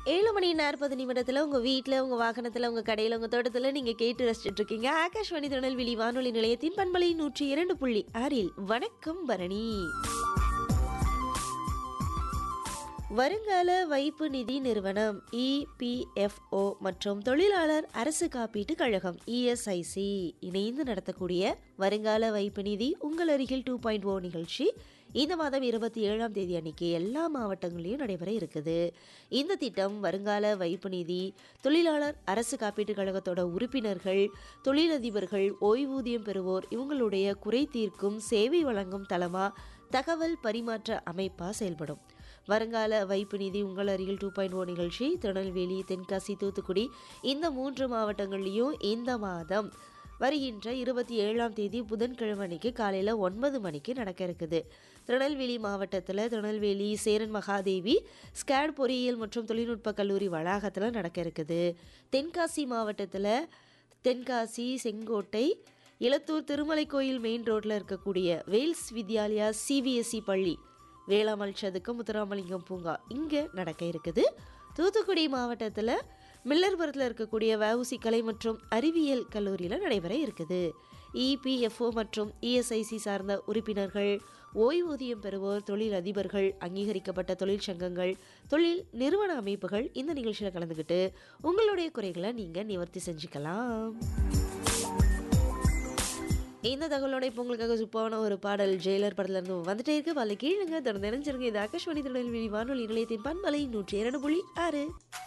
ஏழு மணி நாற்பது நிமிடத்தில் உங்கள் வீட்டில் உங்கள் வாகனத்தில் உங்கள் கடையில் உங்கள் தோட்டத்தில் நீங்கள் கேட்டு ரசிச்சுட்டு இருக்கீங்க ஆகாஷ்வாணி திருநெல்வேலி வானொலி நிலையத்தின் பண்பலை நூற்றி இரண்டு புள்ளி ஆறில் வணக்கம் பரணி வருங்கால வைப்பு நிதி நிறுவனம் இபிஎஃப்ஓ மற்றும் தொழிலாளர் அரசு காப்பீட்டு கழகம் இஎஸ்ஐசி இணைந்து நடத்தக்கூடிய வருங்கால வைப்பு நிதி உங்கள் அருகில் டூ பாயிண்ட் ஓ நிகழ்ச்சி இந்த மாதம் இருபத்தி ஏழாம் தேதி அன்னைக்கு எல்லா மாவட்டங்களையும் நடைபெற இருக்குது இந்த திட்டம் வருங்கால வைப்பு நிதி தொழிலாளர் அரசு காப்பீட்டு கழகத்தோட உறுப்பினர்கள் தொழிலதிபர்கள் ஓய்வூதியம் பெறுவோர் இவங்களுடைய குறை தீர்க்கும் சேவை வழங்கும் தளமா தகவல் பரிமாற்ற அமைப்பா செயல்படும் வருங்கால வைப்பு நிதி உங்கள் அருகில் டூ பாயிண்ட் ஓ நிகழ்ச்சி திருநெல்வேலி தென்காசி தூத்துக்குடி இந்த மூன்று மாவட்டங்கள்லையும் இந்த மாதம் வருகின்ற இருபத்தி ஏழாம் தேதி புதன்கிழமை அன்னைக்கு காலையில் ஒன்பது மணிக்கு நடக்க இருக்குது திருநெல்வேலி மாவட்டத்தில் திருநெல்வேலி சேரன் மகாதேவி ஸ்கேட் பொறியியல் மற்றும் தொழில்நுட்ப கல்லூரி வளாகத்தில் நடக்க இருக்குது தென்காசி மாவட்டத்தில் தென்காசி செங்கோட்டை இலத்தூர் திருமலை கோயில் மெயின் ரோட்டில் இருக்கக்கூடிய வேல்ஸ் வித்யாலயா சிபிஎஸ்இ பள்ளி வேளாமல் சதுக்கம் முத்துராமலிங்கம் பூங்கா இங்கே நடக்க இருக்குது தூத்துக்குடி மாவட்டத்தில் மில்லர்புரத்தில் இருக்கக்கூடிய வஉசி கலை மற்றும் அறிவியல் கல்லூரியில் நடைபெற இருக்குது இபிஎஃப்ஓ மற்றும் இஎஸ்ஐசி சார்ந்த உறுப்பினர்கள் ஓய்வூதியம் பெறுவோர் தொழில் அதிபர்கள் அங்கீகரிக்கப்பட்ட தொழிற்சங்கங்கள் தொழில் நிறுவன அமைப்புகள் இந்த நிகழ்ச்சியில் கலந்துக்கிட்டு உங்களுடைய குறைகளை நீங்கள் நிவர்த்தி செஞ்சுக்கலாம் இந்த தகவலோட இப்போ உங்களுக்காக சூப்பான ஒரு பாடல் ஜெயிலர் படத்துல இருந்து வந்துட்டே இருக்கு வல்ல கீழுங்க தொடர்ந்து நினைச்சிருங்க இது ஆகாஷ்வாணி திருநெல்வேலி வானொலி நிலையத்தின் பண்பலை நூற்றி இரண்டு புள்ளி ஆறு